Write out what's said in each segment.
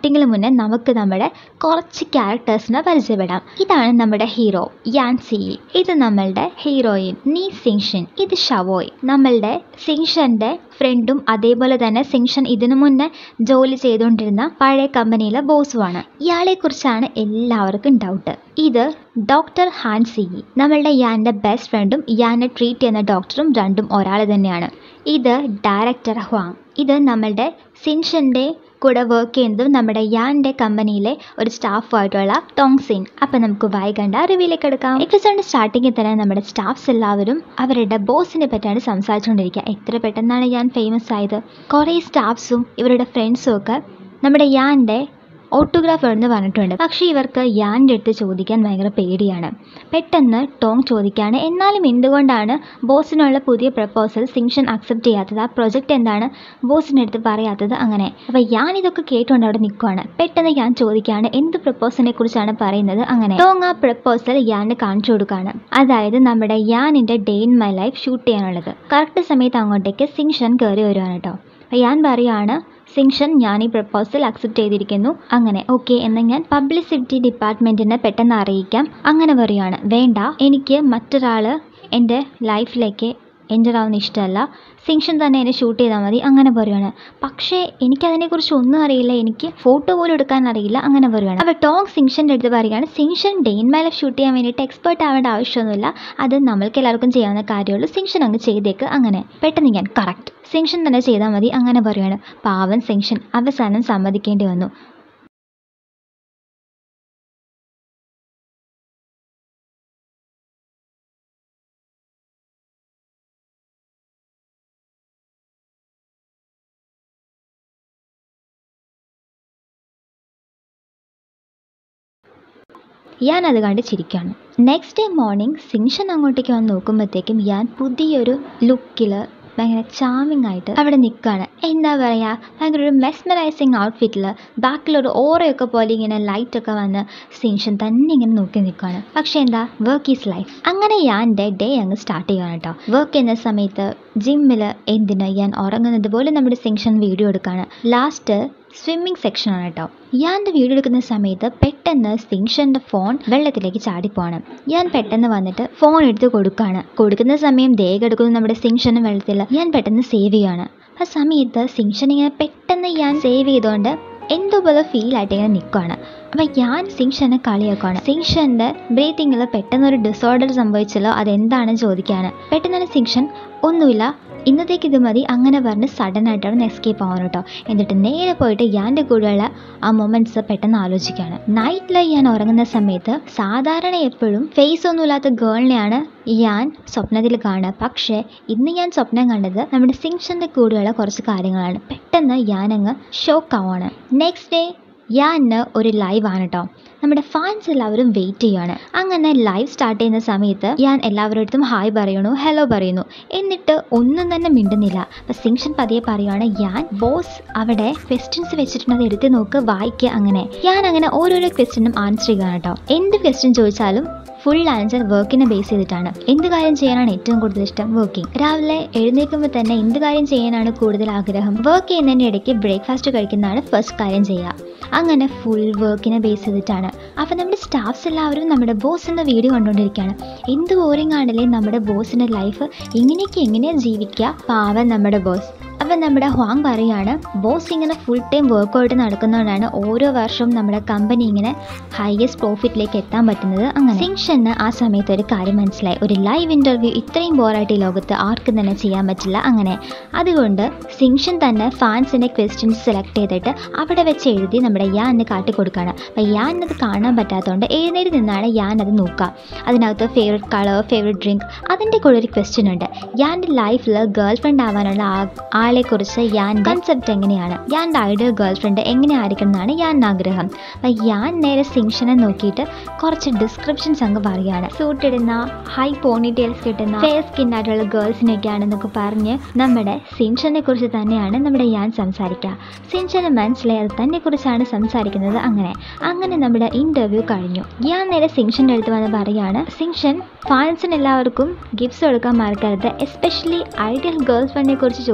സ്റ്റാർട്ടിങ്ങിന് മുന്നേ നമുക്ക് നമ്മുടെ കുറച്ച് ക്യാരക്ടേഴ്സിനെ പരിചയപ്പെടാം ഇതാണ് നമ്മുടെ ഹീറോ യാൻ സി ഇത് നമ്മളുടെ ഹീറോയിൻ നീ സിങ്ഷൻ ഇത് ഷവോയ് നമ്മളുടെ സിങ്ഷന്റെ ഫ്രണ്ടും അതേപോലെ തന്നെ സിങ്ഷൻ ഇതിനു മുന്നേ ജോലി ചെയ്തുകൊണ്ടിരുന്ന പഴയ കമ്പനിയിലെ ബോസുമാണ് ഇയാളെ കുറിച്ചാണ് എല്ലാവർക്കും ഡൗട്ട് ഇത് ഡോക്ടർ ഹാൻ സി നമ്മളുടെ യാൻ്റെ ബെസ്റ്റ് ഫ്രണ്ടും യാനെ ട്രീറ്റ് ചെയ്യുന്ന ഡോക്ടറും രണ്ടും ഒരാൾ തന്നെയാണ് ഇത് ഡയറക്ടർ ഹ്വാങ് ഇത് നമ്മളുടെ സിൻഷൻ്റെ കൂടെ വർക്ക് ചെയ്യുന്നതും നമ്മുടെ യാൻ്റെ കമ്പനിയിലെ ഒരു സ്റ്റാഫുമായിട്ടുള്ള ടോങ്സിൻ അപ്പം നമുക്ക് വൈകണ്ട റിവ്യൂലേക്ക് എടുക്കാം എപ്പിസോഡിൻ്റെ സ്റ്റാർട്ടിങ്ങിൽ തന്നെ നമ്മുടെ സ്റ്റാഫ്സ് എല്ലാവരും അവരുടെ ബോസിനെ പറ്റിയാണ് സംസാരിച്ചുകൊണ്ടിരിക്കുക എത്ര പെട്ടെന്നാണ് യാൻ ഫേമസ് ആയത് കുറേ സ്റ്റാഫ്സും ഇവരുടെ ഫ്രണ്ട്സും ഒക്കെ നമ്മുടെ യാൻ്റെ ഓട്ടോഗ്രാഫ് എന്ന് പറഞ്ഞിട്ടുണ്ട് പക്ഷേ ഇവർക്ക് യാൻ്റെ അടുത്ത് ചോദിക്കാൻ ഭയങ്കര പേടിയാണ് പെട്ടെന്ന് ടോങ് ചോദിക്കുകയാണ് എന്നാലും എന്തുകൊണ്ടാണ് ബോസിനുള്ള പുതിയ പ്രപ്പോസൽ സിങ്ഷൻ അക്സെപ്റ്റ് ചെയ്യാത്തത് ആ പ്രൊജക്റ്റ് എന്താണ് ബോസിൻ്റെ അടുത്ത് പറയാത്തത് അങ്ങനെ അപ്പോൾ യാൻ ഇതൊക്കെ കേട്ടുകൊണ്ട് അവിടെ നിൽക്കുവാണ് പെട്ടെന്ന് യാൻ ചോദിക്കുകയാണ് എന്ത് പ്രപ്പോസലിനെ കുറിച്ചാണ് പറയുന്നത് അങ്ങനെ ടോങ് ആ പ്രപ്പോസൽ യാന് കാണിച്ചു കൊടുക്കുകയാണ് അതായത് നമ്മുടെ യാനിൻ്റെ day in my life shoot ചെയ്യാനുള്ളത് കറക്റ്റ് സമയത്ത് അങ്ങോട്ടേക്ക് സിങ്ഷൻ കയറി വരുവാണ് കേട്ടോ അപ്പോൾ യാൻ പറയാണ് സിങ്ഷൻ ഞാൻ ഈ പ്രപ്പോസൽ അക്സെപ്റ്റ് ചെയ്തിരിക്കുന്നു അങ്ങനെ ഓക്കെ എന്ന് ഞാൻ പബ്ലിസിറ്റി ഡിപ്പാർട്ട്മെൻറ്റിനെ പെട്ടെന്ന് അറിയിക്കാം അങ്ങനെ പറയുകയാണ് വേണ്ട എനിക്ക് മറ്റൊരാൾ എൻ്റെ ലൈഫിലേക്ക് എൻ്റർ ആവുന്ന ഇഷ്ടമല്ല സിങ്ഷൻ തന്നെ എന്നെ ഷൂട്ട് ചെയ്താൽ മതി അങ്ങനെ പറയുകയാണ് പക്ഷേ എനിക്കതിനെക്കുറിച്ച് ഒന്നും അറിയില്ല എനിക്ക് ഫോട്ടോ പോലും എടുക്കാൻ അറിയില്ല അങ്ങനെ പറയുകയാണ് അപ്പോൾ ടോങ് സിങ്ഷൻ്റെ അടുത്ത് പറയുകയാണ് Xingchen day in my life shoot ചെയ്യാൻ വേണ്ടിയിട്ട് എക്സ്പേർട്ട് ആവേണ്ട ആവശ്യമൊന്നുമില്ല അത് നമ്മൾക്ക് എല്ലാവർക്കും ചെയ്യാവുന്ന കാര്യമുള്ളൂ സിങ്ഷൻ അങ്ങ് ചെയ്തേക്ക് അങ്ങനെ പെട്ടെന്ന് ഞാൻ കറക്റ്റ് സിങ്ഷൻ തന്നെ ചെയ്താൽ മതി അങ്ങനെ പറയുകയാണ് പാവൻ സിങ്ഷൻ അവസാനം സമ്മതിക്കേണ്ടി വന്നു ഞാൻ അത് കണ്ട് ചിരിക്കുകയാണ് നെക്സ്റ്റ് ഡേ മോർണിംഗ് സിങ്ഷൻ അങ്ങോട്ടേക്ക് വന്ന് നോക്കുമ്പോഴത്തേക്കും ഞാൻ പുതിയൊരു ലുക്കിൽ ഭയങ്കര ചാമിങ് ആയിട്ട് അവിടെ നിൽക്കുകയാണ് എന്താ പറയുക ഭയങ്കര ഒരു മെസ്മറൈസിങ് ഔട്ട്ഫിറ്റിൽ ബാക്കിലൊരു ഓറയൊക്കെ പോലെ ഇങ്ങനെ ലൈറ്റൊക്കെ വന്ന് സിങ്ഷൻ തന്നെ ഇങ്ങനെ നോക്കി നിൽക്കുകയാണ് പക്ഷേ എന്താ വർക്ക് ഈസ് ലൈഫ് അങ്ങനെ ഞാൻ ഡേ അങ്ങ് സ്റ്റാർട്ട് ചെയ്യുകയാണ് കേട്ടോ വർക്ക് ചെയ്യുന്ന സമയത്ത് ജിമ്മിൽ എന്തിന് ഞാൻ ഉറങ്ങുന്നത് പോലെ നമ്മുടെ സിങ്ഷൻ വീഡിയോ എടുക്കുകയാണ് ലാസ്റ്റ് സ്വിമ്മിങ് സെക്ഷനാണ് കേട്ടോ ഞാൻ്റെ വീഡിയോ എടുക്കുന്ന സമയത്ത് പെട്ടെന്ന് സിങ്ഷൻ്റെ ഫോൺ വെള്ളത്തിലേക്ക് ചാടിപ്പോവാണ് ഞാൻ പെട്ടെന്ന് വന്നിട്ട് ഫോൺ എടുത്ത് കൊടുക്കുകയാണ് കൊടുക്കുന്ന സമയം ദേഹം എടുക്കുന്നു നമ്മുടെ സിങ്ഷനും വെള്ളത്തിൽ ഞാൻ പെട്ടെന്ന് സേവ് ചെയ്യുകയാണ് ആ സമയത്ത് സിങ്ഷൻ ഇങ്ങനെ പെട്ടെന്ന് ഞാൻ സേവ് ചെയ്തുകൊണ്ട് എന്തോ പോലെ ഫീൽ ആയിട്ട് ഇങ്ങനെ നിൽക്കുകയാണ് അപ്പം ഞാൻ സിങ്ഷനെ കളിയാക്കുകയാണ് സിങ്ഷൻ്റെ ബ്രീത്തിങ്ങിൽ പെട്ടെന്ന് ഒരു ഡിസോർഡർ സംഭവിച്ചല്ലോ അതെന്താണെന്ന് ചോദിക്കുകയാണ് പെട്ടെന്നാണ് സിങ്ഷൻ ഒന്നുമില്ല ഇന്നത്തേക്ക് ഇത് മതി അങ്ങനെ പറഞ്ഞ് സഡൻ ആയിട്ടാണ് എസ്കേപ്പ് ആവാൻ കേട്ടോ എന്നിട്ട് നേരെ പോയിട്ട് യാൻ്റെ കൂടെയുള്ള ആ മൊമെൻറ്റ്സ് പെട്ടെന്ന് ആലോചിക്കുകയാണ് നൈറ്റിൽ ഞാൻ ഉറങ്ങുന്ന സമയത്ത് സാധാരണ എപ്പോഴും ഫേസ് ഒന്നുമില്ലാത്ത ഗേളിനെയാണ് ഞാൻ സ്വപ്നത്തിൽ കാണുക പക്ഷേ ഇന്ന് ഞാൻ സ്വപ്നം കണ്ടത് നമ്മുടെ സിങ്ഷൻ്റെ കൂടെയുള്ള കുറച്ച് കാര്യങ്ങളാണ് പെട്ടെന്ന് ഞാനങ്ങ് ഷോക്ക് ആവാണ് നെക്സ്റ്റ് ഡേ യാന് ഒരു ലൈവ് ആണ് കേട്ടോ നമ്മുടെ ഫാൻസ് എല്ലാവരും വെയിറ്റ് ചെയ്യുകയാണ് അങ്ങനെ ലൈവ് സ്റ്റാർട്ട് ചെയ്യുന്ന സമയത്ത് ഞാൻ എല്ലാവരുടെ അടുത്തും ഹായ് പറയണു ഹലോ പറയുന്നു എന്നിട്ട് ഒന്നും തന്നെ മിണ്ടുന്നില്ല അപ്പം സിങ്ഷൻ പതിയെ പറയുകയാണ് ഞാൻ ബോസ് അവിടെ ക്വസ്റ്റ്യൻസ് വെച്ചിട്ടുണ്ട് അത് എടുത്ത് നോക്ക് വായിക്കുക അങ്ങനെ ഞാൻ അങ്ങനെ ഓരോരോ ക്വസ്റ്റ്യനും ആൻസർ ചെയ്യുകയാണ് കേട്ടോ എന്ത് ക്വസ്റ്റ്യൻ ചോദിച്ചാലും ഫുൾ ആൻസർ വർക്കിനെ ബേസ് ചെയ്തിട്ടാണ് എന്ത് കാര്യം ചെയ്യാനാണ് ഏറ്റവും കൂടുതൽ ഇഷ്ടം വർക്കിംഗ് രാവിലെ എഴുന്നേൽക്കുമ്പോൾ തന്നെ എന്ത് കാര്യം ചെയ്യാനാണ് കൂടുതൽ ആഗ്രഹം വർക്ക് ചെയ്യുന്നതിൻ്റെ ഇടയ്ക്ക് ബ്രേക്ക്ഫാസ്റ്റ് കഴിക്കുന്നതാണ് ഫസ്റ്റ് കാര്യം ചെയ്യുക അങ്ങനെ ഫുൾ വർക്കിനെ ബേസ് ചെയ്തിട്ടാണ് അപ്പോൾ നമ്മുടെ സ്റ്റാഫ്സ് എല്ലാവരും നമ്മുടെ ബോസിൻ്റെ വീഡിയോ കണ്ടുകൊണ്ടിരിക്കുകയാണ് എന്ത് ബോറിംഗ് ആണല്ലേ നമ്മുടെ ബോസിൻ്റെ ലൈഫ് ഇങ്ങനെയൊക്കെ എങ്ങനെയാണ് ജീവിക്കുക പാവം നമ്മുടെ ബോസ് അപ്പം നമ്മുടെ ഹ്വാങ് പറയാണ് ബോസ് ഇങ്ങനെ ഫുൾ ടൈം വർക്കൗട്ട് നടക്കുന്നതുകൊണ്ടാണ് ഓരോ വർഷവും നമ്മുടെ കമ്പനി ഇങ്ങനെ ഹയസ്റ്റ് പ്രോഫിറ്റിലേക്ക് എത്താൻ പറ്റുന്നത് അങ്ങനെ സിങ്ഷന് ആ സമയത്ത് ഒരു കാര്യം മനസ്സിലായി ഒരു ലൈവ് ഇൻ്റർവ്യൂ ഇത്രയും ബോറായിട്ട് ഈ ലോകത്ത് ആർക്കും തന്നെ ചെയ്യാൻ പറ്റില്ല അങ്ങനെ അതുകൊണ്ട് സിങ്ഷൻ തന്നെ ഫാൻസിൻ്റെ ക്വസ്റ്റ്യൻസ് സെലക്ട് ചെയ്തിട്ട് അവിടെ വെച്ച് എഴുതി നമ്മുടെ യാന് കാട്ടിക്കൊടുക്കുകയാണ് അപ്പം യാൻ അത് കാണാൻ പറ്റാത്തതുകൊണ്ട് എഴുന്നേറ്റ് നിന്നാണ് യാൻ അത് നോക്കുക അതിനകത്ത് ഫേവറേറ്റ് കളർ ഫേവറേറ്റ് ഡ്രിങ്ക് അതിൻ്റെ കൂടെ ഒരു ക്വസ്റ്റ്യൻ ഉണ്ട് യാൻ്റെ ലൈഫിൽ ഗേൾ ഫ്രണ്ട് ആവാനുള്ള ആ ആളെക്കുറിച്ച് യാൻ കൺസെപ്റ്റ് എങ്ങനെയാണ് യാൻ്റെ ഐഡിയൽ ഗേൾ ഫ്രണ്ട് എങ്ങനെ ആയിരിക്കണം എന്നാണ് യാൻ ആഗ്രഹം അപ്പം യാൻ നേരെ സിങ്ഷനെ നോക്കിയിട്ട് കുറച്ച് ഡിസ്ക്രിപ്ഷൻസ് അങ്ങ് പറയുകയാണ് സൂട്ട് ഇടുന്ന ഹൈ പോണി ടെയിൽസ് കിട്ടുന്ന ഫെയർ സ്കിൻ ആയിട്ടുള്ള ഗേൾസിനൊക്കെയാണെന്നൊക്കെ പറഞ്ഞ് നമ്മുടെ സിൻഷനെ കുറിച്ച് തന്നെയാണ് നമ്മുടെ യാൻ സംസാരിക്കുക സിൻഷന് മനസ്സിലായി അത് തന്നെ കുറിച്ചാണ് സംസാരിക്കുന്നത് അങ്ങനെ അങ്ങനെ നമ്മുടെ ഇൻ്റർവ്യൂ കഴിഞ്ഞു ഞാൻ നേരെ സിങ്ഷൻ്റെ അടുത്ത് വന്ന് പറയുകയാണ് സിങ്ഷൻ ഫാൻസിന് എല്ലാവർക്കും ഗിഫ്റ്റ്സ് കൊടുക്കാൻ മറക്കരുത് എസ്പെഷ്യലി ഐഡിയൽ ഗേൾ ഫ്രണ്ടിനെ കുറിച്ച് ചോദിച്ചില്ലേ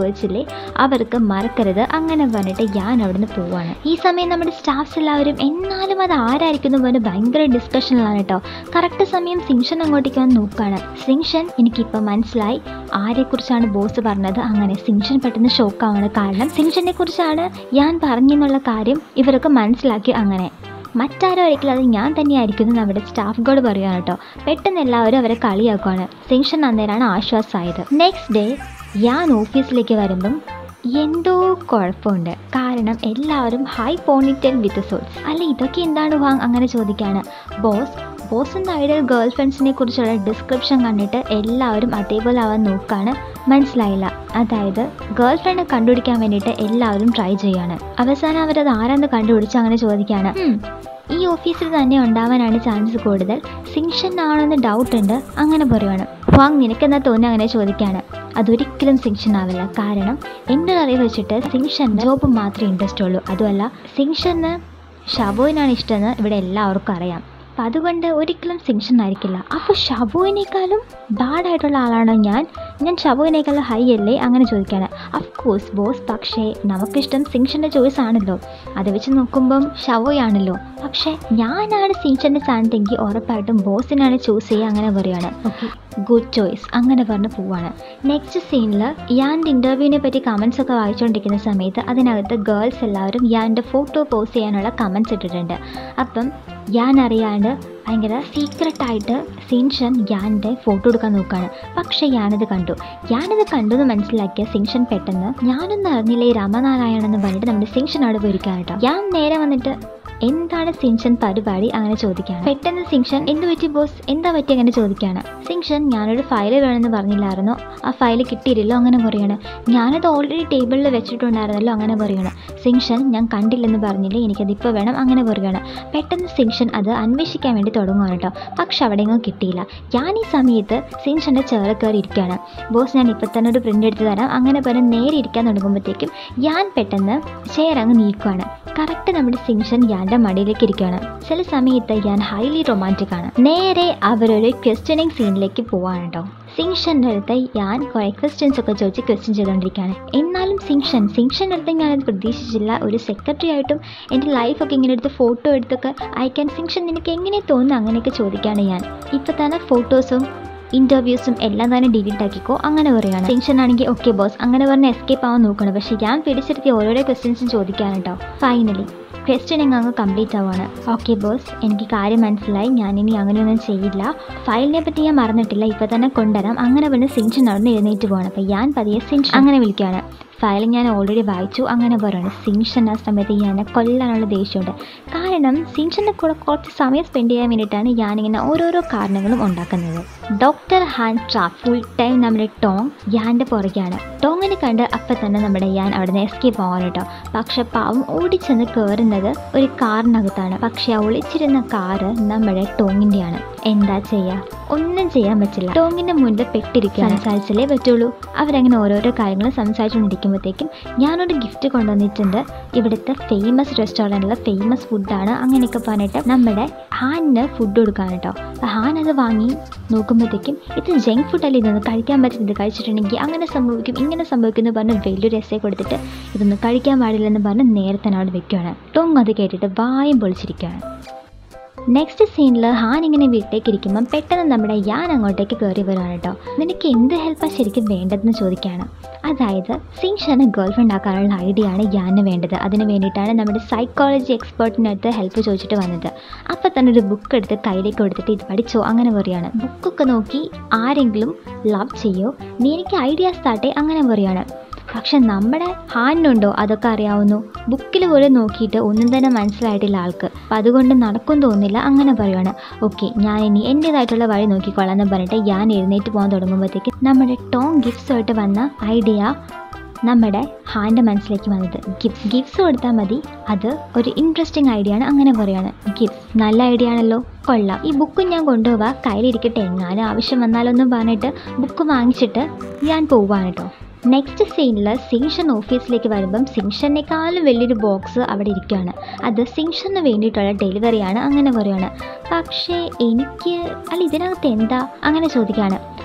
അവർക്ക് മറക്കരുത് അങ്ങനെ പറഞ്ഞിട്ട് ഞാൻ അവിടുന്ന് പോവാണ് ഈ സമയം നമ്മുടെ സ്റ്റാഫ്സ് എല്ലാവരും എന്നാലും അത് ആരായിരിക്കും എന്ന് പറഞ്ഞ് ഭയങ്കര ഡിസ്കഷനിലാണ് കേട്ടോ കറക്റ്റ് സമയം സിങ്ഷൻ അങ്ങോട്ടേക്ക് വന്ന് നോക്കുകയാണ് സിങ്ഷൻ എനിക്കിപ്പോൾ മനസ്സിലായി ആരെക്കുറിച്ചാണ് ബോസ് പറഞ്ഞത് അങ്ങനെ സിങ്ഷൻ പെട്ടെന്ന് ഷോക്കാവാണ് കാരണം സിങ്ഷനെ കുറിച്ചാണ് ഞാൻ പറഞ്ഞെന്നുള്ള കാര്യം ഇവരൊക്കെ മനസ്സിലാക്കി അങ്ങനെ മറ്റാരോ ഒരിക്കലും അത് ഞാൻ തന്നെയായിരിക്കും എന്ന് നമ്മുടെ സ്റ്റാഫ് ഗോഡ് പറയുകയാണ് കേട്ടോ പെട്ടെന്ന് എല്ലാവരും അവരെ കളിയാക്കുവാണ് സിങ്ഷൻ അന്നേരമാണ് ആശ്വാസമായത് നെക്സ്റ്റ് ഡേ ഞാൻ ഓഫീസിലേക്ക് വരുമ്പം എന്തോ കുഴപ്പമുണ്ട് കാരണം എല്ലാവരും ഹൈ പോണിറ്റൽ വിത്ത് സോൾസ് അല്ല ഇതൊക്കെ എന്താണ് വാങ് അങ്ങനെ ചോദിക്കാണ് ബോസ് ബോസിൻ്റെ ഐഡിയൽ ഗേൾ ഫ്രണ്ട്സിനെ കുറിച്ചുള്ള ഡിസ്ക്രിപ്ഷൻ കണ്ടിട്ട് എല്ലാവരും അതേപോലെ ആവാൻ നോക്കാണ് മനസ്സിലായില്ല അതായത് ഗേൾ ഫ്രണ്ട് കണ്ടുപിടിക്കാൻ വേണ്ടിയിട്ട് എല്ലാവരും ട്രൈ ചെയ്യാണ് അവസാനം അവരത് ആരാന്ന് കണ്ടുപിടിച്ച് അങ്ങനെ ചോദിക്കാണ് "ഉം, ഈ ഓഫീസിൽ തന്നെ ഉണ്ടാവാനാണ് ചാൻസ് കൂടുതൽ സിങ്ഷൻ ആണെന്ന് ഡൗട്ട് ഉണ്ട് അങ്ങനെ പറയുവാണ് വാങ് നിനക്കെന്താ തോന്നുന്നു അങ്ങനെ ചോദിക്കാണ് അതൊരിക്കലും സിങ്ഷൻ ആവില്ല കാരണം എൻ്റെ ഒരു അറിവ് വെച്ചിട്ട് സിങ്ഷൻ ജോബ് മാത്രമേ ഇൻട്രസ്റ്റ് ഉള്ളൂ അതുമല്ല സിങ്ഷന് ഷബോയിനാണ് ഇഷ്ടമെന്ന് ഇവിടെ എല്ലാവർക്കും അറിയാം അപ്പം അതുകൊണ്ട് ഒരിക്കലും സിങ്ഷൻ ആയിരിക്കില്ല അപ്പോൾ ഷബുവിനേക്കാളും ബാഡായിട്ടുള്ള ആളാണോ ഞാൻ ഞാൻ ഷബുവിനേക്കാളും ഹൈ അല്ലേ അങ്ങനെ ചോദിക്കാണ് അഫ് കോഴ്സ് ബോസ് പക്ഷേ നമുക്കിഷ്ടം സിങ്ഷൻ്റെ ചോയ്സ് ആണല്ലോ അത് വെച്ച് നോക്കുമ്പം ഷവോയാണല്ലോ പക്ഷേ ഞാനാണ് സിങ്ഷൻ്റെ സ്ഥാനത്തെങ്കിൽ ഉറപ്പായിട്ടും ബോസിനാണ് ചൂസ് ചെയ്യുക അങ്ങനെ പറയുകയാണ് ഓക്കെ ഗുഡ് ചോയ്സ് അങ്ങനെ പറഞ്ഞ് പോവാണ് നെക്സ്റ്റ് സീനിൽ യാൻ്റെ ഇൻ്റർവ്യൂവിനെ പറ്റി കമൻസ് ഒക്കെ വായിച്ചുകൊണ്ടിരിക്കുന്ന സമയത്ത് അതിനകത്ത് ഗേൾസ് എല്ലാവരും യാൻ്റെ ഫോട്ടോ പോസ്റ്റ് ചെയ്യാനുള്ള കമൻസ് ഇട്ടിട്ടുണ്ട് അപ്പം ഞാൻ അറിയാണ്ട് ഭയങ്കര സീക്രട്ടായിട്ട് സിൻഷൻ യാൻ്റെ ഫോട്ടോ എടുക്കാൻ നോക്കുകയാണ് പക്ഷേ ഞാനത് കണ്ടു ഞാനത് കണ്ടു എന്ന് മനസ്സിലാക്കിയ സിൻഷൻ പെട്ടെന്ന് ഞാനൊന്നും അറിഞ്ഞില്ല ഈ രാമനാരായണൻ എന്ന് പറഞ്ഞിട്ട് നമ്മുടെ സിൻഷൻ അവിടെ പോയിരിക്കാൻ കേട്ടോ ഞാൻ നേരെ വന്നിട്ട് എന്താണ് സിൻഷൻ പരിപാടി അങ്ങനെ ചോദിക്കാണ് പെട്ടെന്ന് സിൻഷൻ എന്ത് പറ്റി ബോസ് എന്താ പറ്റി അങ്ങനെ ചോദിക്കാണ് സിൻഷൻ ഞാനൊരു ഫയൽ വേണമെന്ന് പറഞ്ഞില്ലായിരുന്നോ ആ ഫയൽ കിട്ടിയില്ലല്ലോ അങ്ങനെ പറയാണ് ഞാനത് ഓൾറെഡി ടേബിളിൽ വെച്ചിട്ടുണ്ടായിരുന്നല്ലോ അങ്ങനെ പറയാണ് സിൻഷൻ ഞാൻ കണ്ടില്ലെന്ന് പറഞ്ഞില്ലേ എനിക്കത് ഇപ്പോൾ വേണം അങ്ങനെ പറയുകയാണ് പെട്ടെന്ന് സിൻഷൻ അത് അന്വേഷിക്കാൻ വേണ്ടി തുടങ്ങുകയാണ് കേട്ടോ പക്ഷെ അവിടെയൊന്നും കിട്ടിയില്ല ഞാൻ ഈ സമയത്ത് സിൻഷൻ്റെ ചേറ് കയറി ഇരിക്കുകയാണ് ബോസ് ഞാൻ ഇപ്പം തന്നെ ഒരു പ്രിൻ്റ് എടുത്ത് തരാം അങ്ങനെ പറഞ്ഞ് നേരെ ഇരിക്കാൻ തുടങ്ങുമ്പോഴത്തേക്കും ഞാൻ പെട്ടെന്ന് ചെയർ അങ്ങ് നീക്കുവാണ് കറക്റ്റ് നമ്മുടെ സിൻഷൻ യാൻ്റെ മടിയിലേക്ക് ഇരിക്കുകയാണ് ചില സമയത്ത് ഞാൻ ഹൈലി റൊമാൻറ്റിക് ആണ് നേരെ അവരൊരു ക്വസ്റ്റ്യനിങ് സീനിലേക്ക് പോവാണ് കേട്ടോ സിങ്ഷൻ്റെ അടുത്ത് ഞാൻ കുറേ ക്വസ്റ്റ്യൻസ് ഒക്കെ ചോദിച്ച് ക്വസ്റ്റ്യൻ ചെയ്തുകൊണ്ടിരിക്കുകയാണ് എന്നാലും സിങ്ഷൻ സിങ്ഷൻ്റെ അടുത്ത് ഞാനത് പ്രതീക്ഷിച്ചില്ല ഒരു സെക്രട്ടറി ആയിട്ടും എൻ്റെ ലൈഫൊക്കെ ഇങ്ങനെ എടുത്ത് ഫോട്ടോ എടുത്തൊക്കെ അയക്കാൻ സിങ്ഷൻ നിനക്ക് എങ്ങനെ തോന്നുന്നു അങ്ങനെയൊക്കെ ചോദിക്കുകയാണ് ഞാൻ ഇപ്പം തന്നെ ഫോട്ടോസും ഇൻ്റർവ്യൂസും എല്ലാം തന്നെ ഡിലീറ്റ് ആക്കിക്കോ അങ്ങനെ പറയുകയാണ് ടെൻഷൻ ആണെങ്കിൽ ഓക്കെ ബോസ് അങ്ങനെ പറഞ്ഞ് എസ്കേപ്പ് ആവാൻ നോക്കണം പക്ഷേ ഞാൻ പിടിച്ചെടുത്തി ഓരോരോ ക്വസ്റ്റ്യൻസും ചോദിക്കാൻ കേട്ടോ ഫൈനലി ക്വസ്റ്റ്യൻ അങ്ങ് കംപ്ലീറ്റ് ആവുകയാണ് ഓക്കെ ബോസ് എനിക്ക് കാര്യം മനസ്സിലായി ഞാൻ ഇനി അങ്ങനെയൊന്നും ചെയ്യില്ല ഫയലിനെ പറ്റി ഞാൻ മറന്നിട്ടില്ല ഇപ്പോൾ തന്നെ കൊണ്ടുവരാം അങ്ങനെ പറഞ്ഞ് സിൻഷൻ നടന്ന് എഴുന്നേറ്റ് പോകണം അപ്പോൾ ഞാൻ പതിയെ സിൻഷൻ അങ്ങനെ വിളിക്കുകയാണ് ഫയൽ ഞാൻ ഓൾറെഡി വായിച്ചു അങ്ങനെ പറയുന്നത് സിൻഷൻ ആ സമയത്ത് ഞാൻ എന്നെ കൊല്ലാനുള്ള ദേഷ്യമുണ്ട് കാരണം സിൻഷൻ്റെ കൂടെ കുറച്ച് സമയം സ്പെൻഡ് ചെയ്യാൻ വേണ്ടിയിട്ടാണ് ഞാനിങ്ങനെ ഓരോരോ കാരണങ്ങളും ഉണ്ടാക്കുന്നത് doctor Han trap full time നമ്മുടെ ടോങ് യാൻ്റെ പുറകെയാണ് ടോങ്ങിനെ കണ്ട് അപ്പം തന്നെ നമ്മുടെ യാൻ അവിടെ നിന്ന് എസ്കേപ്പ് ആവാൻ കേട്ടോ പക്ഷെ പാവം ഓടിച്ചെന്ന് കയറുന്നത് ഒരു കാറിനകത്താണ് പക്ഷെ ആ ഒളിച്ചിരുന്ന കാറ് നമ്മുടെ ടോങ്ങിൻ്റെയാണ് എന്താ ചെയ്യുക ഒന്നും ചെയ്യാൻ പറ്റില്ല ടോങ്ങിൻ്റെ മുന്നിൽ പെട്ടിരിക്കുക സംസാരിച്ചാലേ പറ്റുള്ളൂ അവരങ്ങനെ ഓരോരോ കാര്യങ്ങൾ സംസാരിച്ചുകൊണ്ടിരിക്കുമ്പോഴത്തേക്കും ഞാനൊരു ഗിഫ്റ്റ് കൊണ്ടുവന്നിട്ടുണ്ട് ഇവിടുത്തെ ഫേമസ് റെസ്റ്റോറൻറ്റിലെ ഫേമസ് ഫുഡാണ് അങ്ങനെയൊക്കെ പറഞ്ഞിട്ട് നമ്മുടെ ഹാനിന് ഫുഡ് കൊടുക്കാൻ കേട്ടോ അപ്പോൾ ഹാൻ അത് വാങ്ങി നോക്കുമ്പോഴത്തേക്കും ഇത് ജങ്ക് ഫുഡല്ലേ ഇതൊന്നും കഴിക്കാൻ പറ്റുന്നത് കഴിച്ചിട്ടുണ്ടെങ്കിൽ അങ്ങനെ സംഭവിക്കും ഇങ്ങനെ സംഭവിക്കും എന്ന് പറഞ്ഞ് വലിയൊരു എസ്സേ കൊടുത്തിട്ട് ഇതൊന്നും കഴിക്കാൻ പാടില്ലെന്ന് പറഞ്ഞ് നേരെ തന്നെ അവിടെ വെക്കുകയാണ് ടോങ് അത് കേട്ടിട്ട് വായും പൊളിച്ചിരിക്കുകയാണ് നെക്സ്റ്റ് സീനിൽ ഹാൻ ഇങ്ങനെ വീട്ടിലേക്ക് ഇരിക്കുമ്പം പെട്ടെന്ന് നമ്മുടെ യാൻ അങ്ങോട്ടേക്ക് കയറി വരുവാണ് കേട്ടോ നിനക്ക് എന്ത് ഹെൽപ്പാണ് ശരിക്കും വേണ്ടതെന്ന് ചോദിക്കുകയാണ് അതായത് സിൻഷന് ഗേൾ ഫ്രണ്ട് ആക്കാനുള്ള ഐഡിയ ആണ് യാന് വേണ്ടത് അതിന് വേണ്ടിയിട്ടാണ് നമ്മുടെ സൈക്കോളജി എക്സ്പേർട്ടിൻ്റെ അടുത്ത് ഹെൽപ്പ് ചോദിച്ചിട്ട് വന്നത് അപ്പം തന്നെ ഒരു ബുക്ക് എടുത്ത് കയ്യിലേക്ക് കൊടുത്തിട്ട് ഇത് പഠിച്ചോ അങ്ങനെ പറയുകയാണ് ബുക്കൊക്കെ നോക്കി ആരെങ്കിലും ലവ് ചെയ്യോ നീ എനിക്ക് ഐഡിയാസ് താട്ടെ അങ്ങനെ പറയുകയാണ് പക്ഷെ നമ്മുടെ ഹാനിനുണ്ടോ അതൊക്കെ അറിയാവുന്നു ബുക്കിൽ പോലും നോക്കിയിട്ട് ഒന്നും തന്നെ മനസ്സിലായിട്ടില്ല ആൾക്ക് അപ്പം അതുകൊണ്ട് നടക്കും തോന്നുന്നില്ല അങ്ങനെ പറയുവാണ് ഓക്കെ ഞാൻ ഇനി എൻ്റേതായിട്ടുള്ള വഴി നോക്കിക്കോളാം എന്ന് പറഞ്ഞിട്ട് ഞാൻ എഴുന്നേറ്റ് പോകാൻ തുടങ്ങുമ്പോഴത്തേക്ക് നമ്മുടെ ടോങ് ഗിഫ്റ്റ്സ് ആയിട്ട് വന്ന ഐഡിയ നമ്മുടെ ഹാൻ്റെ മനസ്സിലേക്ക് വന്നത് ഗിഫ്റ്റ്സ് ഗിഫ്റ്റ്സ് കൊടുത്താൽ മതി അത് ഒരു ഇൻട്രസ്റ്റിംഗ് ഐഡിയ ആണ് അങ്ങനെ പറയാണ് ഗിഫ്റ്റ്സ് നല്ല ഐഡിയ ആണല്ലോ കൊള്ളാം ഈ ബുക്ക് ഞാൻ കൊണ്ടുപോവാ കയ്യിലിരിക്കട്ടെ എങ്ങാനും ആവശ്യം വന്നാലൊന്നും പറഞ്ഞിട്ട് ബുക്ക് വാങ്ങിച്ചിട്ട് ഞാൻ പോവാണ് കേട്ടോ നെക്സ്റ്റ് സീനിൽ സിങ്ഷൻ ഓഫീസിലേക്ക് വരുമ്പം സിങ്ഷനേക്കാളും വലിയൊരു ബോക്സ് അവിടെ ഇരിക്കുകയാണ് അത് സിങ്ഷന് വേണ്ടിയിട്ടുള്ള ഡെലിവറിയാണ് അങ്ങനെ പറയുകയാണ് പക്ഷേ എനിക്ക് അല്ല ഇതിനകത്ത് എന്താ അങ്ങനെ ചോദിക്കുകയാണ്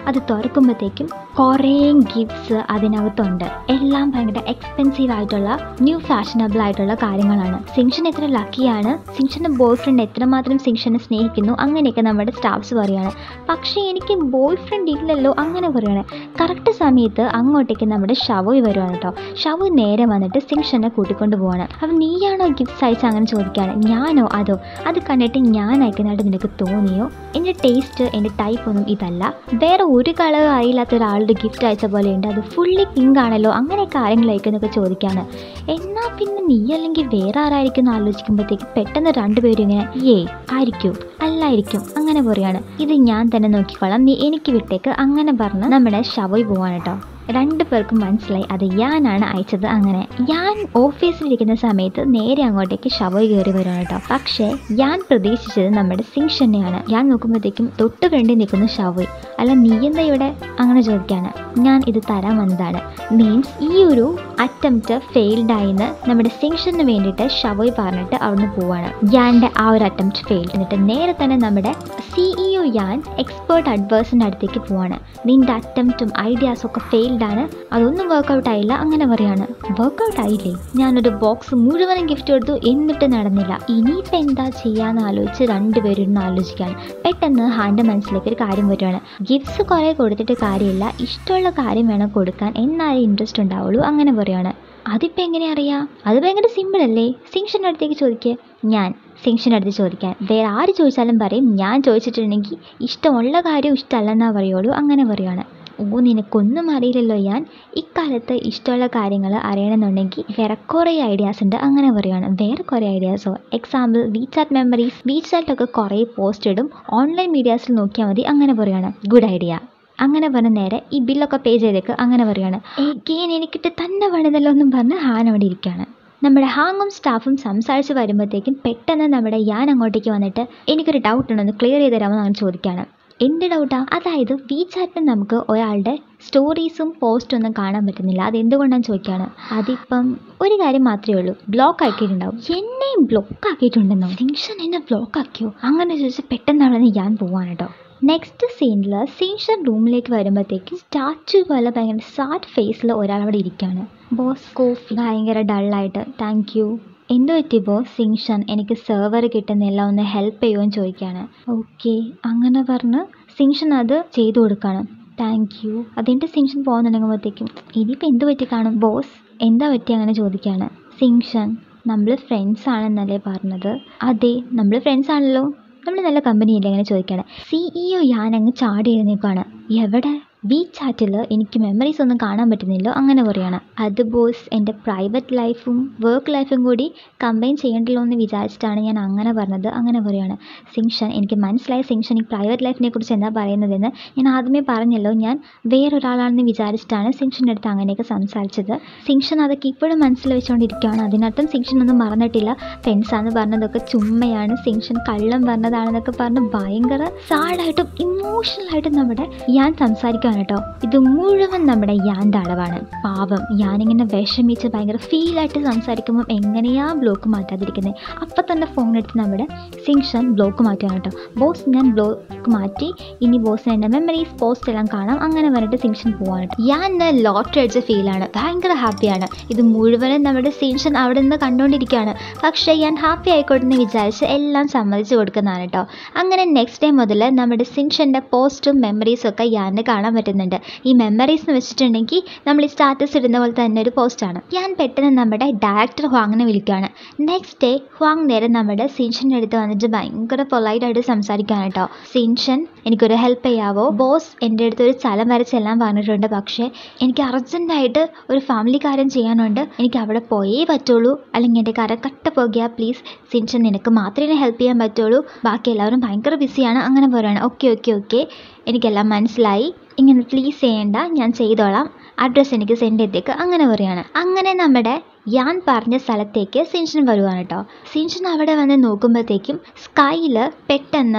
അത് തുറക്കുമ്പോഴത്തേക്കും കുറേ ഗിഫ്റ്റ്സ് അതിനകത്തുണ്ട് എല്ലാം ഭയങ്കര എക്സ്പെൻസീവ് ആയിട്ടുള്ള ന്യൂ ഫാഷനബിൾ ആയിട്ടുള്ള കാര്യങ്ങളാണ് സിങ്ഷൻ എത്ര ലക്കിയാണ് സിങ്ഷൻ്റെ ബോയ് ഫ്രണ്ട് എത്രമാത്രം സിങ്ഷനെ സ്നേഹിക്കുന്നു അങ്ങനെയൊക്കെ നമ്മുടെ സ്റ്റാഫ്സ് പറയാണ് പക്ഷേ എനിക്ക് ബോയ് ഫ്രണ്ട് ഇല്ലല്ലോ അങ്ങനെ പറയാണ് കറക്റ്റ് സമയത്ത് അങ്ങോട്ടേക്ക് നമ്മുടെ ഷവോയ് വരുവാണ് കേട്ടോ ഷവോയ് നേരെ വന്നിട്ട് സിങ്ഷനെ കൂട്ടിക്കൊണ്ട് പോവാണ് അപ്പം നീയാണോ ഗിഫ്റ്റ്സ് അയച്ച് അങ്ങനെ ചോദിക്കുകയാണ് ഞാനോ അതോ അത് കണ്ടിട്ട് ഞാൻ അയക്കുന്നതായിട്ട് നിനക്ക് തോന്നിയോ എൻ്റെ ടേസ്റ്റ് എൻ്റെ ടൈപ്പ് ഒന്നും ഇതല്ല വേറെ ഒരു കളർ അറിയില്ലാത്ത ഒരാളുടെ ഗിഫ്റ്റ് അയച്ച പോലെ ഉണ്ട് അത് ഫുള്ളി പിങ്ക് ആണല്ലോ അങ്ങനെ കാര്യങ്ങളായിരിക്കും എന്നൊക്കെ ചോദിക്കാണ് എന്നാൽ പിന്നെ നീ അല്ലെങ്കിൽ വേറെ ആരായിരിക്കും എന്ന് ആലോചിക്കുമ്പോഴത്തേക്ക് പെട്ടെന്ന് രണ്ടുപേരും ഇങ്ങനെ ഏ ആയിരിക്കും അല്ലായിരിക്കും അങ്ങനെ പറയാണ് ഇത് ഞാൻ തന്നെ നോക്കിക്കോളാം നീ എനിക്ക് വിട്ടേക്ക് അങ്ങനെ പറഞ്ഞ് നമ്മുടെ ഷവോയ് പോവാണ് കേട്ടോ രണ്ടു പേർക്കും മനസ്സിലായി അത് ഞാനാണ് അയച്ചത് അങ്ങനെ ഞാൻ ഓഫീസിലിരിക്കുന്ന സമയത്ത് നേരെ അങ്ങോട്ടേക്ക് ഷവോയ് കയറി വരുവാണ് കേട്ടോ പക്ഷേ ഞാൻ പ്രതീക്ഷിച്ചത് നമ്മുടെ സിങ്ഷനെയാണ് ഞാൻ നോക്കുമ്പോഴത്തേക്കും തൊട്ട് ഫ്രണ്ടിൽ നിൽക്കുന്ന ഷവോയ് അല്ല നീ എന്താ ഇവിടെ അങ്ങനെ ചോദിക്കാണ് ഞാൻ ഇത് തരാൻ വന്നതാണ് മീൻസ് ഈ ഒരു അറ്റംപ്റ്റ് ഫെയിൽഡ് ആയിന്ന് നമ്മുടെ സിങ്ഷന് വേണ്ടിയിട്ട് ഷവോയ് പറഞ്ഞിട്ട് അവിടുന്ന് പോവാണ് യാൻ്റെ ആ ഒരു അറ്റംപ്റ്റ് ഫെയിൽഡ് എന്നിട്ട് നേരെ തന്നെ നമ്മുടെ സിഇഒ യാൻ എക്സ്പേർട്ട് അഡ്വേഴ്സിൻ്റെ അടുത്തേക്ക് പോവാണ് നിന്റെ അറ്റംപ്റ്റും ഐഡിയാസും ഒക്കെ ഫെയിൽഡ് ആണ് അതൊന്നും വർക്കൗട്ട് ആയില്ല അങ്ങനെ പറയാണ് വർക്കൗട്ട് ആയില്ലേ ഞാനൊരു ബോക്സ് മുഴുവനും ഗിഫ്റ്റ് കൊടുത്തു എന്നിട്ട് നടന്നില്ല ഇനിയിപ്പോൾ എന്താ ചെയ്യാന്ന് ആലോചിച്ച് രണ്ടുപേരും ഇരുന്ന് ആലോചിക്കുകയാണ് പെട്ടെന്ന് ഹാൻ്റെ മനസ്സിലേക്ക് ഒരു കാര്യം വരുവാണ് ഗിഫ്റ്റ്സ് കുറേ കൊടുത്തിട്ട് കാര്യമില്ല ഇഷ്ടമുള്ള കാര്യം വേണം കൊടുക്കാൻ എന്നാലേ ഇൻട്രസ്റ്റ് ഉണ്ടാവുള്ളൂ അങ്ങനെ പറയാണ് അതിപ്പോൾ എങ്ങനെ അറിയാം അത് ഭയങ്കര സിമ്പിൾ അല്ലേ സിങ്ഷൻ്റെ അടുത്തേക്ക് ചോദിക്കുക ഞാൻ സിങ്ഷൻ്റെ അടുത്ത് ചോദിക്കാൻ വേറെ ആര് ചോദിച്ചാലും പറയും ഞാൻ ചോദിച്ചിട്ടുണ്ടെങ്കിൽ ഇഷ്ടമുള്ള കാര്യം ഇഷ്ടമല്ലെന്നാ പറയുള്ളൂ അങ്ങനെ പറയുവാണ് ഓ നിനക്കൊന്നും അറിയില്ലല്ലോ ഞാൻ ഇക്കാലത്ത് ഇഷ്ടമുള്ള കാര്യങ്ങൾ അറിയണമെന്നുണ്ടെങ്കിൽ വേറെ കുറേ ഐഡിയാസ് ഉണ്ട് അങ്ങനെ പറയുവാണ് വേറെ കുറേ ഐഡിയാസോ എക്സാമ്പിൾ വീചാറ്റ് മെമ്മറീസ് വീചാറ്റൊക്കെ കുറേ പോസ്റ്റ് ഇടും ഓൺലൈൻ മീഡിയാസിൽ നോക്കിയാൽ മതി അങ്ങനെ പറയുവാണ് ഗുഡ് ഐഡിയ അങ്ങനെ പറഞ്ഞ് നേരെ ഈ ബില്ലൊക്കെ പേ ചെയ്തേക്ക് അങ്ങനെ പറയുവാണ് എഗെയിൻ എനിക്കിട്ട് തന്നെ പണിതല്ലോ എന്നും പറഞ്ഞ് ഹാൻ അവിടെ ഇരിക്കുകയാണ് നമ്മുടെ ഹാങ്ങും സ്റ്റാഫും സംസാരിച്ച് വരുമ്പോഴത്തേക്കും പെട്ടെന്ന് നമ്മുടെ ഞാൻ അങ്ങോട്ടേക്ക് വന്നിട്ട് എനിക്കൊരു ഡൗട്ട് ഉണ്ടെന്ന് ക്ലിയർ ചെയ്ത് തരാമോ എന്ന് ചോദിക്കുകയാണ് എന്ത് ഡൗട്ടാ അതായത് വി ചാറ്റിൽ നമുക്ക് ഒരാളുടെ സ്റ്റോറീസും പോസ്റ്റും ഒന്നും കാണാൻ പറ്റുന്നില്ല അത് എന്തുകൊണ്ടാണ് ചോദിക്കുകയാണ് അതിപ്പം ഒരു കാര്യം മാത്രമേ ഉള്ളൂ ബ്ലോക്ക് ആക്കിയിട്ടുണ്ടാവും എന്നെയും ബ്ലോക്ക് ആക്കിയിട്ടുണ്ടെന്നോ സിങ്ഷൻ എന്നെ ബ്ലോക്ക് ആക്കിയോ അങ്ങനെ ചോദിച്ചാൽ പെട്ടെന്ന് അവിടെ നിന്ന് ഞാൻ പോവാണ് കേട്ടോ നെക്സ്റ്റ് സീനിൽ സീൻഷൻ റൂമിലേക്ക് വരുമ്പോഴത്തേക്കും സ്റ്റാച്ചു പോലെ ഭയങ്കര സാഡ് ഫേസിൽ ഒരാൾ അവിടെ ഇരിക്കുകയാണ് ബോസ് കോഫി ഭയങ്കര ഡള്ളായിട്ട് താങ്ക് യു എന്ത് പറ്റി ബോസ് സിങ്ഷൻ എനിക്ക് സെർവർ കിട്ടുന്നില്ല ഒന്ന് ഹെൽപ്പ് ചെയ്യുമോ എന്ന് ചോദിക്കുകയാണ് ഓക്കെ അങ്ങനെ പറഞ്ഞ് സിങ്ഷൻ അത് ചെയ്തു കൊടുക്കുകയാണ് താങ്ക് യു അതിൻ്റെ സിങ്ഷൻ പോകുന്നുണ്ടെങ്കിൽത്തേക്കും ഇനിയിപ്പോൾ എന്ത് പറ്റി കാണും ബോസ് എന്താ പറ്റി അങ്ങനെ ചോദിക്കുകയാണ് സിങ്ഷൻ നമ്മൾ ഫ്രണ്ട്സ് ആണെന്നല്ലേ പറഞ്ഞത് അതെ നമ്മൾ ഫ്രണ്ട്സ് ആണല്ലോ നമ്മൾ നല്ല കമ്പനിയില്ലേ അങ്ങനെ ചോദിക്കുകയാണ് സിഇഒ ഞാൻ അങ്ങ് ചാടി എഴുന്നേക്കാണ് എവിടെ വി ചാറ്റിൽ എനിക്ക് മെമ്മറീസ് ഒന്നും കാണാൻ പറ്റുന്നില്ല അങ്ങനെ പറയാണ് അത് ബോസ് എൻ്റെ പ്രൈവറ്റ് ലൈഫും വർക്ക് ലൈഫും കൂടി കമ്പൈൻ ചെയ്യണ്ടല്ലോ എന്ന് വിചാരിച്ചിട്ടാണ് ഞാൻ അങ്ങനെ പറഞ്ഞത് അങ്ങനെ പറയാണ് സിങ്ഷൻ എനിക്ക് മനസ്സിലായ സിങ്ഷൻ ഈ പ്രൈവറ്റ് ലൈഫിനെ കുറിച്ച് എന്താ പറയുന്നതെന്ന് ഞാൻ ആദ്യമേ പറഞ്ഞല്ലോ ഞാൻ വേറൊരാളാണെന്ന് വിചാരിച്ചിട്ടാണ് സിങ്ഷൻ്റെ അടുത്ത് അങ്ങനെയൊക്കെ സംസാരിച്ചത് സിങ്ഷൻ അതൊക്കെ ഇപ്പോഴും മനസ്സിൽ വെച്ചുകൊണ്ടിരിക്കുകയാണ് അതിനർത്ഥം സിങ്ഷൻ ഒന്നും മറന്നിട്ടില്ല ഫ്രണ്ട്സാന്ന് പറഞ്ഞതൊക്കെ ചുമ്മയാണ് സിങ്ഷൻ കള്ളം പറഞ്ഞതാണെന്നൊക്കെ പറഞ്ഞ് ഭയങ്കര സാഡായിട്ടും ഇമോഷണലായിട്ടും നമ്മുടെ ഞാൻ സംസാരിക്കുകയാണ് കേട്ടോ ഇത് മുഴുവൻ നമ്മുടെ യാൻ്റെ അളവാണ് പാവം ഞാനിങ്ങനെ വിഷമിച്ച് ഭയങ്കര ഫീലായിട്ട് സംസാരിക്കുമ്പം എങ്ങനെയാ ബ്ലോക്ക് മാറ്റാതിരിക്കുന്നത് അപ്പം തന്നെ ഫോണെടുത്ത് നമ്മുടെ സിങ്ഷൻ ബ്ലോക്ക് മാറ്റുകയാണ് കേട്ടോ ബോസ് ഞാൻ ബ്ലോക്ക് മാറ്റി ഇനി ബോസിന് എൻ്റെ മെമ്മറീസ് പോസ്റ്റ് എല്ലാം കാണാം അങ്ങനെ പറഞ്ഞിട്ട് സിങ്ഷൻ പോവാണ് ഞാൻ ലോട്ടറി അടിച്ച ഫീലാണ് ഭയങ്കര ഹാപ്പിയാണ് ഇത് മുഴുവനും നമ്മുടെ സിങ്ഷൻ അവിടെ നിന്ന് കണ്ടുകൊണ്ടിരിക്കുകയാണ് പക്ഷേ ഞാൻ ഹാപ്പി ആയിക്കോട്ടെ എന്ന് വിചാരിച്ച് എല്ലാം സമ്മതിച്ച് കൊടുക്കുന്നതാണ് കേട്ടോ അങ്ങനെ നെക്സ്റ്റ് ഡേ മുതൽ നമ്മുടെ സിൻഷൻ്റെ പോസ്റ്റും മെമ്മറീസും ഒക്കെ യാന് കാണാൻ പറ്റുന്നുണ്ട് ഈ മെമ്മറീസ് എന്ന് വെച്ചിട്ടുണ്ടെങ്കിൽ നമ്മൾ ഈ സ്റ്റാറ്റസ് ഇടുന്ന പോലെ തന്നെ ഒരു പോസ്റ്റാണ് ഞാൻ പെട്ടെന്ന് നമ്മുടെ ഡയറക്ടർ ഹ്വാങ്ങിനെ വിളിക്കുകയാണ് നെക്സ്റ്റ് ഡേ ഹ്വാങ് നേരെ നമ്മുടെ സിൻഷൻ്റെ അടുത്ത് വന്നിട്ട് ഭയങ്കര പൊളൈറ്റ് ആയിട്ട് സംസാരിക്കുകയാണ് കേട്ടോ സിൻഷൻ എനിക്കൊരു ഹെൽപ്പ് ചെയ്യാവോ ബോസ് എൻ്റെ അടുത്ത് ഒരു സ്ഥലം വരെ ചെല്ലാൻ പറഞ്ഞിട്ടുണ്ട് പക്ഷേ എനിക്ക് അർജൻറ്റായിട്ട് ഒരു ഫാമിലി കാര്യം ചെയ്യാനുണ്ട് എനിക്ക് അവിടെ പോയേ പറ്റുള്ളൂ അല്ലെങ്കിൽ എൻ്റെ കര കട്ട പോകുക പ്ലീസ് സിൻഷൻ നിനക്ക് മാത്രമേ ഹെൽപ്പ് ചെയ്യാൻ പറ്റുള്ളൂ ബാക്കി എല്ലാവരും ഭയങ്കര ബിസിയാണ് അങ്ങനെ പറയുകയാണ് ഓക്കെ ഓക്കെ ഓക്കെ എനിക്കെല്ലാം മനസ്സിലായി ഇങ്ങനെ പ്ലീസ് ചെയ്യേണ്ട ഞാൻ ചെയ്തോളാം അഡ്രസ്സ് എനിക്ക് സെൻഡ് ചെയ്തേക്ക് അങ്ങനെ പറയുകയാണ് അങ്ങനെ നമ്മുടെ ഞാൻ പറഞ്ഞ സ്ഥലത്തേക്ക് സിൻഷൻ വരുവാണ് കേട്ടോ സിൻഷൻ അവിടെ വന്ന് നോക്കുമ്പോഴത്തേക്കും സ്കൈയിൽ പെട്ടെന്ന്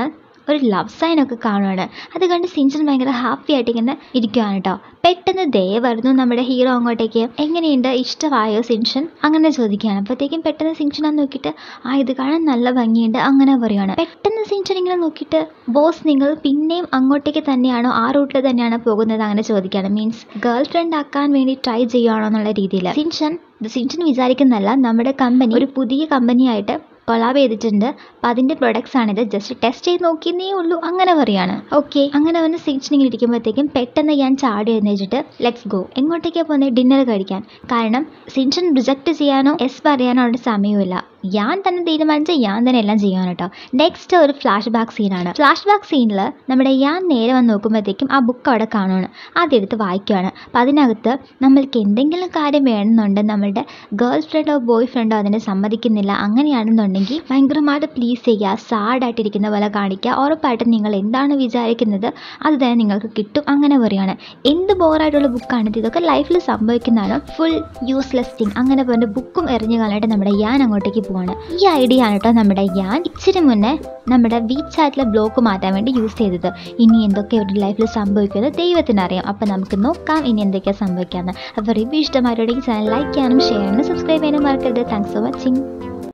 ഒരു ലവ് സൈൻ ഒക്കെ കാണുവാണ് അത് കണ്ട് സിൻചൻ ഭയങ്കര ഹാപ്പി ആയിട്ട് ഇങ്ങനെ ഇരിക്കുകയാണ് കേട്ടോ പെട്ടെന്ന് ദേ വരുന്നു നമ്മുടെ ഹീറോ അങ്ങോട്ടേക്ക് എങ്ങനെയുണ്ട് ഇഷ്ടമായോ സിൻഷൻ അങ്ങനെ ചോദിക്കുകയാണ് അപ്പോഴത്തേക്കും പെട്ടെന്ന് സിൻഷൻ ആ നോക്കിയിട്ട് ആ ഇത് കാണാൻ നല്ല ഭംഗിയുണ്ട് അങ്ങനെ പറയുകയാണ് പെട്ടെന്ന് സിൻഷൻ ഇങ്ങനെ നോക്കിയിട്ട് ബോസ് നിങ്ങൾ പിന്നെയും അങ്ങോട്ടേക്ക് തന്നെയാണോ ആ റൂട്ടിൽ തന്നെയാണോ പോകുന്നത് അങ്ങനെ ചോദിക്കുകയാണ് മീൻസ് ഗേൾ ഫ്രണ്ട് ആക്കാൻ വേണ്ടി ട്രൈ ചെയ്യുകയാണോ എന്നുള്ള രീതിയിൽ സിൻഷൻ ഇത് സിൻഷൻ വിചാരിക്കുന്നല്ല നമ്മുടെ കമ്പനി ഒരു പുതിയ കമ്പനിയായിട്ട് കൊളാബ് ചെയ്തിട്ടുണ്ട് അപ്പം അതിൻ്റെ പ്രൊഡക്ട്സ് ആണിത് ജസ്റ്റ് ടെസ്റ്റ് ചെയ്ത് നോക്കിയെന്നേ ഉള്ളൂ അങ്ങനെ പറയാണ് ഓക്കെ അങ്ങനെ വന്ന് സിൻഷൻ ഇങ്ങനെ ഇരിക്കുമ്പോഴത്തേക്കും പെട്ടെന്ന് ഞാൻ ചാടി എഴുന്നേച്ചിട്ട് ലെറ്റ്സ് ഗോ എങ്ങോട്ടേക്കാണ് പോകുന്നത് ഡിന്നർ കഴിക്കാൻ കാരണം സിൻഷൻ റിജക്റ്റ് ചെയ്യാനോ എസ് പറയാനോ അവിടെ സമയമില്ല ഞാൻ തന്നെ തീരുമാനിച്ച ഞാൻ തന്നെ എല്ലാം ചെയ്യാൻ കേട്ടോ നെക്സ്റ്റ് ഒരു ഫ്ലാഷ് ബാക്ക് സീനാണ് ഫ്ലാഷ് ബാക്ക് സീനിൽ നമ്മുടെ ഞാൻ നേരെ വന്ന് നോക്കുമ്പോഴത്തേക്കും ആ ബുക്ക് അവിടെ കാണുകയാണ് അതെടുത്ത് വായിക്കുകയാണ് അപ്പം അതിനകത്ത് നമ്മൾക്ക് എന്തെങ്കിലും കാര്യം വേണമെന്നുണ്ട് നമ്മളുടെ ഗേൾ ഫ്രണ്ടോ ബോയ് ഫ്രണ്ടോ അതിനെ സമ്മതിക്കുന്നില്ല അങ്ങനെയാണെന്നുണ്ടെങ്കിൽ ഭയങ്കരമായിട്ട് പ്ലീസ് ചെയ്യുക സാഡായിട്ടിരിക്കുന്ന പോലെ കാണിക്കുക ഉറപ്പായിട്ടും നിങ്ങൾ എന്താണ് വിചാരിക്കുന്നത് അത് തന്നെ നിങ്ങൾക്ക് കിട്ടും അങ്ങനെ പറയുകയാണ് എന്ത് ബോറായിട്ടുള്ള ബുക്കാണിത് ഇതൊക്കെ ലൈഫിൽ സംഭവിക്കുന്നതാണ് ഫുൾ യൂസ്ലെസ് തിങ് അങ്ങനെ പറഞ്ഞ് ബുക്കും എറിഞ്ഞു കളഞ്ഞിട്ട് നമ്മുടെ ഞാൻ അങ്ങോട്ടേക്ക് പോവാണ് ഈ ഐഡിയ ആണ് കേട്ടോ നമ്മുടെ ഞാൻ ഇച്ചിരി മുന്നേ നമ്മുടെ വി ചാറ്റിലെ ബ്ലോക്ക് മാറ്റാൻ വേണ്ടി യൂസ് ചെയ്തത് ഇനി എന്തൊക്കെ ഒരു ലൈഫിൽ സംഭവിക്കുന്നത് ദൈവത്തിനറിയാം അപ്പം നമുക്ക് നോക്കാം ഇനി എന്തൊക്കെയാണ് സംഭവിക്കാമെന്ന് അപ്പോൾ റിവ്യൂ ഇഷ്ടമായിട്ടുണ്ടെങ്കിൽ ചാനൽ ലൈക്ക് ചെയ്യാനും ഷെയർ ചെയ്യാനും സബ്സ്ക്രൈബ് ചെയ്യാനും മറക്കരുത് താങ്ക്സ് ഫോർ വാച്ചിങ്